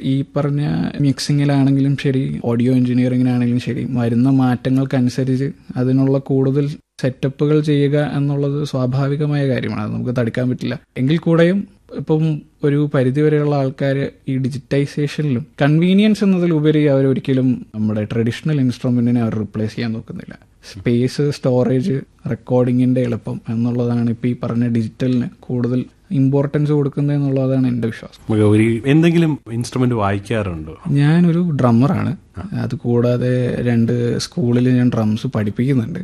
ഈ പറഞ്ഞ മിക്സിങ്ങിലാണെങ്കിലും ശരി ഓഡിയോ എഞ്ചിനീയറിങ്ങിനാണെങ്കിലും ശരി വരുന്ന മാറ്റങ്ങൾക്കനുസരിച്ച് അതിനുള്ള കൂടുതൽ സെറ്റപ്പുകൾ ചെയ്യുക എന്നുള്ളത് സ്വാഭാവികമായ കാര്യമാണ് അത് നമുക്ക് തടുക്കാൻ പറ്റില്ല എങ്കിൽ കൂടെയും ഇപ്പം ഒരു പരിധിവരെയുള്ള ആൾക്കാർ ഈ ഡിജിറ്റൈസേഷനിലും കൺവീനിയൻസ് എന്നതിലുപരി അവർ ഒരിക്കലും നമ്മുടെ ട്രഡീഷണൽ ഇൻസ്ട്രുമെന്റിനെ അവർ റിപ്ലേസ് ചെയ്യാൻ നോക്കുന്നില്ല സ്പേസ് സ്റ്റോറേജ് റെക്കോർഡിങ്ങിന്റെ എളുപ്പം എന്നുള്ളതാണ് ഇപ്പോൾ ഈ പറഞ്ഞ ഡിജിറ്റലിന് കൂടുതൽ ഇമ്പോർട്ടൻസ് കൊടുക്കുന്നത് എന്നുള്ളതാണ് എൻ്റെ വിശ്വാസം ഗൗരി എന്തെങ്കിലും ഇൻസ്ട്രുമെന്റ് വായിക്കാറുണ്ടോ ഞാനൊരു ഡ്രമ്മറാണ് അത് കൂടാതെ രണ്ട് സ്കൂളിൽ ഞാൻ ഡ്രംസ് പഠിപ്പിക്കുന്നുണ്ട്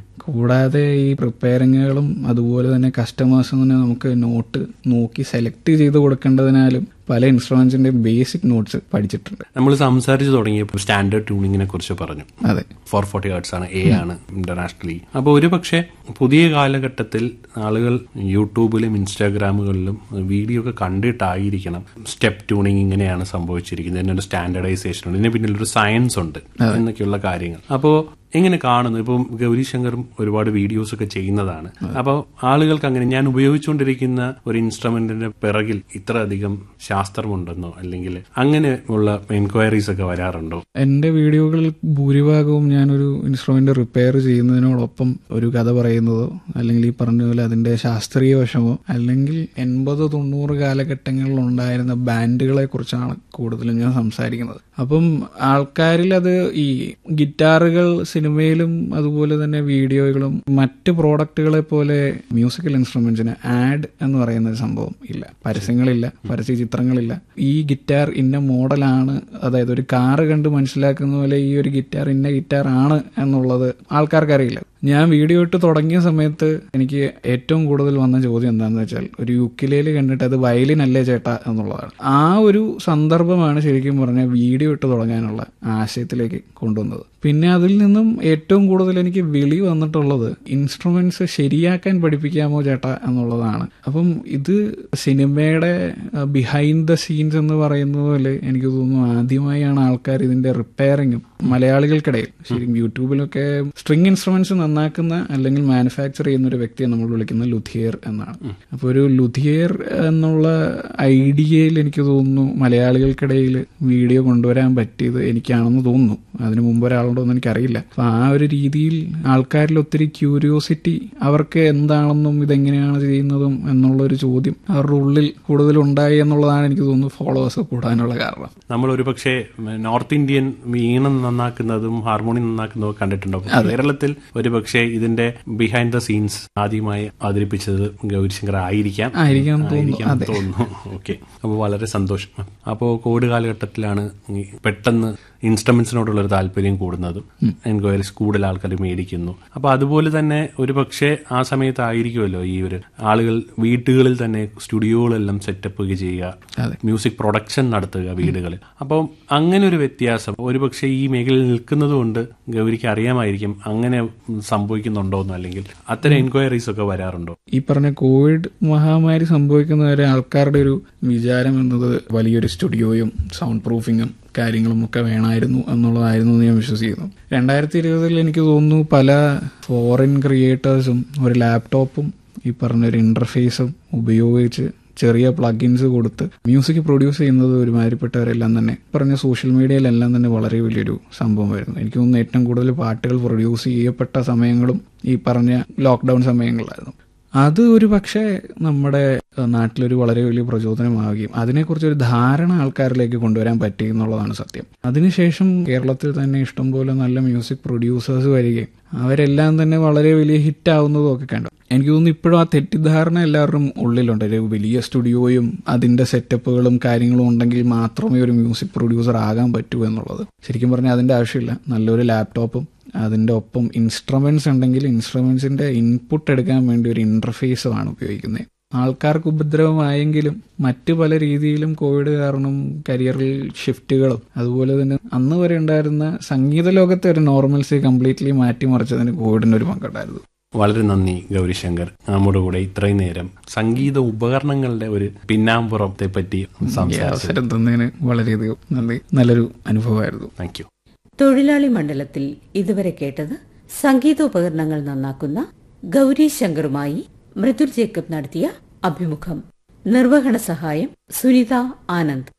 കൂടാതെ ഈ പ്രിപ്പയറിങ്ങുകളും അതുപോലെ തന്നെ കസ്റ്റമേഴ്സിന് തന്നെ നമുക്ക് നോട്ട് നോക്കി സെലക്ട് ചെയ്ത് കൊടുക്കേണ്ടതിനാലും പല ഇൻസ്ട്രുമെന്റ്സിന്റെ ബേസിക് നോട്ട്സ് പഠിച്ചിട്ടുണ്ട് നമ്മൾ സംസാരിച്ചു തുടങ്ങിയപ്പോൾ സ്റ്റാൻഡേർഡ് ട്യൂണിങ്ങിനെ കുറിച്ച് പറഞ്ഞു അതെ ഫോർ ഫോർട്ടി ഹേർട്സ് ആണ് എ ആണ് ഇന്റർനാഷണലി അപ്പോൾ ഒരു പക്ഷേ പുതിയ കാലഘട്ടത്തിൽ ആളുകൾ യൂട്യൂബിലും ഇൻസ്റ്റാഗ്രാമുകളിലും വീഡിയോ ഒക്കെ കണ്ടിട്ടായിരിക്കണം സ്റ്റെപ്പ് ട്യൂണിങ് ഇങ്ങനെയാണ് സംഭവിച്ചിരിക്കുന്നത് ഇതിനൊരു സ്റ്റാൻഡർഡൈസേഷൻ ഉണ്ട് ഇതിന് പിന്നിൽ ഒരു സയൻസ് ഉണ്ട് എന്നൊക്കെയുള്ള കാര്യങ്ങൾ അപ്പോൾ എങ്ങനെ കാണുന്നു ഇപ്പം ഗൗരി ശങ്കറും ഒരുപാട് വീഡിയോസ് ഒക്കെ ചെയ്യുന്നതാണ് അപ്പോൾ ആളുകൾക്ക് അങ്ങനെ ഞാൻ ഉപയോഗിച്ചുകൊണ്ടിരിക്കുന്ന ഒരു ഇൻസ്ട്രുമെന്റിന്റെ പിറകിൽ ഇത്ര അധികം ശാസ്ത്രമുണ്ടെന്നോ അല്ലെങ്കിൽ അങ്ങനെ ഉള്ള എൻക്വയറീസ് ഒക്കെ വരാറുണ്ടോ എന്റെ വീഡിയോകളിൽ ഭൂരിഭാഗവും ഞാനൊരു ഇൻസ്ട്രുമെന്റ് റിപ്പയർ ചെയ്യുന്നതിനോടൊപ്പം ഒരു കഥ പറയുന്നതോ അല്ലെങ്കിൽ ഈ പറഞ്ഞ പോലെ അതിന്റെ ശാസ്ത്രീയ വശമോ അല്ലെങ്കിൽ എൺപത് തൊണ്ണൂറ് കാലഘട്ടങ്ങളിൽ ഉണ്ടായിരുന്ന ബാൻഡുകളെ കുറിച്ചാണ് കൂടുതലും ഞാൻ സംസാരിക്കുന്നത് അപ്പം ആൾക്കാരിൽ അത് ഈ ഗിറ്റാറുകൾ സിനിമയിലും അതുപോലെ തന്നെ വീഡിയോകളും മറ്റ് പ്രോഡക്റ്റുകളെ പോലെ മ്യൂസിക്കൽ ഇൻസ്ട്രുമെന്റ്സിന് ആഡ് എന്ന് പറയുന്ന ഒരു സംഭവം ഇല്ല പരസ്യങ്ങളില്ല പരസ്യ ചിത്രങ്ങളില്ല ഈ ഗിറ്റാർ ഇന്ന മോഡലാണ് അതായത് ഒരു കാറ് കണ്ട് മനസ്സിലാക്കുന്ന പോലെ ഈ ഒരു ഗിറ്റാർ ഇന്ന ഗിറ്റാർ ആണ് എന്നുള്ളത് ആൾക്കാർക്ക് അറിയില്ല ഞാൻ വീഡിയോ ഇട്ട് തുടങ്ങിയ സമയത്ത് എനിക്ക് ഏറ്റവും കൂടുതൽ വന്ന ചോദ്യം എന്താണെന്ന് വെച്ചാൽ ഒരു യുക്കിലേല് കണ്ടിട്ട് അത് വയലിൻ അല്ലേ ചേട്ടാ എന്നുള്ളതാണ് ആ ഒരു സന്ദർഭമാണ് ശരിക്കും പറഞ്ഞാൽ വീഡിയോ ഇട്ട് തുടങ്ങാനുള്ള ആശയത്തിലേക്ക് കൊണ്ടുവന്നത് പിന്നെ അതിൽ നിന്നും ഏറ്റവും കൂടുതൽ എനിക്ക് വിളി വന്നിട്ടുള്ളത് ഇൻസ്ട്രുമെന്റ്സ് ശരിയാക്കാൻ പഠിപ്പിക്കാമോ ചേട്ടാ എന്നുള്ളതാണ് അപ്പം ഇത് സിനിമയുടെ ബിഹൈൻഡ് ദ സീൻസ് എന്ന് പറയുന്നത് പോലെ എനിക്ക് തോന്നുന്നു ആദ്യമായാണ് ആൾക്കാർ ഇതിന്റെ റിപ്പയറിങ്ങും മലയാളികൾക്കിടയിൽ ശരിക്കും യൂട്യൂബിലൊക്കെ സ്ട്രിങ് ഇൻസ്ട്രുമെന്റ്സ് നന്നാക്കുന്ന അല്ലെങ്കിൽ മാനുഫാക്ചർ ചെയ്യുന്ന ഒരു വ്യക്തിയെ നമ്മൾ വിളിക്കുന്നത് ലുധിയർ എന്നാണ് അപ്പോൾ ഒരു ലുധിയർ എന്നുള്ള ഐഡിയയിൽ എനിക്ക് തോന്നുന്നു മലയാളികൾക്കിടയിൽ വീഡിയോ കൊണ്ടുവരാൻ പറ്റിയത് എനിക്കാണെന്ന് തോന്നുന്നു അതിനു മുമ്പ് ഒരാളുണ്ടോ എന്ന് എനിക്കറിയില്ല അപ്പൊ ആ ഒരു രീതിയിൽ ആൾക്കാരിൽ ഒത്തിരി ക്യൂരിയോസിറ്റി അവർക്ക് എന്താണെന്നും ഇതെങ്ങനെയാണ് ചെയ്യുന്നതും എന്നുള്ള ഒരു ചോദ്യം അവരുടെ ഉള്ളിൽ കൂടുതൽ ഉണ്ടായി എന്നുള്ളതാണ് എനിക്ക് തോന്നുന്നു ഫോളോവേഴ്സ് കൂടാനുള്ള കാരണം നമ്മൾ ഒരു പക്ഷേ നോർത്ത് ഇന്ത്യൻ വീണം നന്നാക്കുന്നതും ഹാർമോണി നന്നാക്കുന്നതും ഒക്കെ കണ്ടിട്ടുണ്ടാവും കേരളത്തിൽ ഒരു പക്ഷേ ഇതിന്റെ ബിഹൈൻഡ് ദ സീൻസ് ആദ്യമായി അവതരിപ്പിച്ചത് ഗൗരിശങ്കർ ആയിരിക്കാം ആയിരിക്കാം തോന്നുന്നു ആയിരിക്കാം എന്ന് തോന്നുന്നു ഓക്കെ അപ്പോൾ വളരെ സന്തോഷം അപ്പോൾ കോവിഡ് കാലഘട്ടത്തിലാണ് ഈ പെട്ടെന്ന് ഇൻസ്ട്രുമെന്റ്സിനോടുള്ള ഒരു താല്പര്യം കൂടുന്നതും എൻക്വയറീസ് കൂടുതൽ ആൾക്കാർ മേടിക്കുന്നു അപ്പോൾ അതുപോലെ തന്നെ ഒരു പക്ഷേ ആ സമയത്തായിരിക്കുമല്ലോ ഈ ഒരു ആളുകൾ വീട്ടുകളിൽ തന്നെ സ്റ്റുഡിയോകളെല്ലാം സെറ്റപ്പ് ചെയ്യുക മ്യൂസിക് പ്രൊഡക്ഷൻ നടത്തുക വീടുകളിൽ അപ്പം അങ്ങനെ ഒരു വ്യത്യാസം ഒരു പക്ഷേ ഈ മേഖലയിൽ നിൽക്കുന്നത് കൊണ്ട് ഗൗരിക്ക് അറിയാമായിരിക്കും അങ്ങനെ സംഭവിക്കുന്നുണ്ടോന്നോ അല്ലെങ്കിൽ അത്തരം എൻക്വയറീസ് ഒക്കെ വരാറുണ്ടോ ഈ പറഞ്ഞ കോവിഡ് മഹാമാരി സംഭവിക്കുന്നവരെ ആൾക്കാരുടെ ഒരു വിചാരം എന്നത് വലിയൊരു സ്റ്റുഡിയോയും സൗണ്ട് പ്രൂഫിങ്ങും കാര്യങ്ങളും ഒക്കെ വേണമായിരുന്നു എന്നുള്ളതായിരുന്നു എന്ന് ഞാൻ വിശ്വസിക്കുന്നു രണ്ടായിരത്തി ഇരുപതിൽ എനിക്ക് തോന്നുന്നു പല ഫോറിൻ ക്രിയേറ്റേഴ്സും ഒരു ലാപ്ടോപ്പും ഈ പറഞ്ഞൊരു ഇന്റർഫേസും ഉപയോഗിച്ച് ചെറിയ പ്ലഗിൻസ് കൊടുത്ത് മ്യൂസിക് പ്രൊഡ്യൂസ് ചെയ്യുന്നത് ഒരുമാതിരിപ്പെട്ടവരെല്ലാം തന്നെ പറഞ്ഞ സോഷ്യൽ മീഡിയയിലെല്ലാം തന്നെ വളരെ വലിയൊരു സംഭവമായിരുന്നു എനിക്ക് തോന്നുന്നു ഏറ്റവും കൂടുതൽ പാട്ടുകൾ പ്രൊഡ്യൂസ് ചെയ്യപ്പെട്ട സമയങ്ങളും ഈ പറഞ്ഞ ലോക്ക്ഡൌൺ സമയങ്ങളിലായിരുന്നു അത് ഒരു പക്ഷേ നമ്മുടെ നാട്ടിലൊരു വളരെ വലിയ പ്രചോദനമാവുകയും അതിനെക്കുറിച്ച് ഒരു ധാരണ ആൾക്കാരിലേക്ക് കൊണ്ടുവരാൻ പറ്റി എന്നുള്ളതാണ് സത്യം അതിനുശേഷം കേരളത്തിൽ തന്നെ ഇഷ്ടംപോലെ നല്ല മ്യൂസിക് പ്രൊഡ്യൂസേഴ്സ് വരികയും അവരെല്ലാം തന്നെ വളരെ വലിയ ഹിറ്റ് ആവുന്നതും ഒക്കെ കണ്ടു എനിക്ക് തോന്നുന്നു ഇപ്പോഴും ആ തെറ്റിദ്ധാരണ എല്ലാവരുടെയും ഉള്ളിലുണ്ട് ഒരു വലിയ സ്റ്റുഡിയോയും അതിന്റെ സെറ്റപ്പുകളും കാര്യങ്ങളും ഉണ്ടെങ്കിൽ മാത്രമേ ഒരു മ്യൂസിക് പ്രൊഡ്യൂസർ ആകാൻ പറ്റൂ എന്നുള്ളത് ശരിക്കും പറഞ്ഞാൽ അതിന്റെ ആവശ്യമില്ല നല്ലൊരു ലാപ്ടോപ്പും അതിന്റെ ഒപ്പം ഇൻസ്ട്രുമെന്റ്സ് ഉണ്ടെങ്കിൽ ഇൻസ്ട്രുമെന്റ്സിന്റെ ഇൻപുട്ട് എടുക്കാൻ വേണ്ടി ഒരു ഇന്റർഫേസുമാണ് ഉപയോഗിക്കുന്നത് ആൾക്കാർക്ക് ഉപദ്രവമായെങ്കിലും മറ്റു പല രീതിയിലും കോവിഡ് കാരണം കരിയറിൽ ഷിഫ്റ്റുകളും അതുപോലെ തന്നെ അന്ന് വരെ ഉണ്ടായിരുന്ന സംഗീത ലോകത്തെ ഒരു നോർമൽസി കംപ്ലീറ്റ്ലി മാറ്റിമറിച്ചതിന് കോവിഡിന് ഒരു പങ്കുണ്ടായിരുന്നു വളരെ നന്ദി ഗൗരിശങ്കർ നമ്മുടെ കൂടെ ഇത്രയും നേരം സംഗീത ഉപകരണങ്ങളുടെ ഒരു പിന്നാമ്പുറത്തെ പറ്റി സംസാരിച്ചു അവസരം തന്നതിന് വളരെയധികം നന്ദി നല്ലൊരു അനുഭവമായിരുന്നു താങ്ക് യു തൊഴിലാളി മണ്ഡലത്തിൽ ഇതുവരെ കേട്ടത് സംഗീതോപകരണങ്ങൾ നന്നാക്കുന്ന ഗൗരി ശങ്കറുമായി മൃദുൽ ജേക്കബ് നടത്തിയ അഭിമുഖം നിർവഹണ സഹായം സുനിത ആനന്ദ്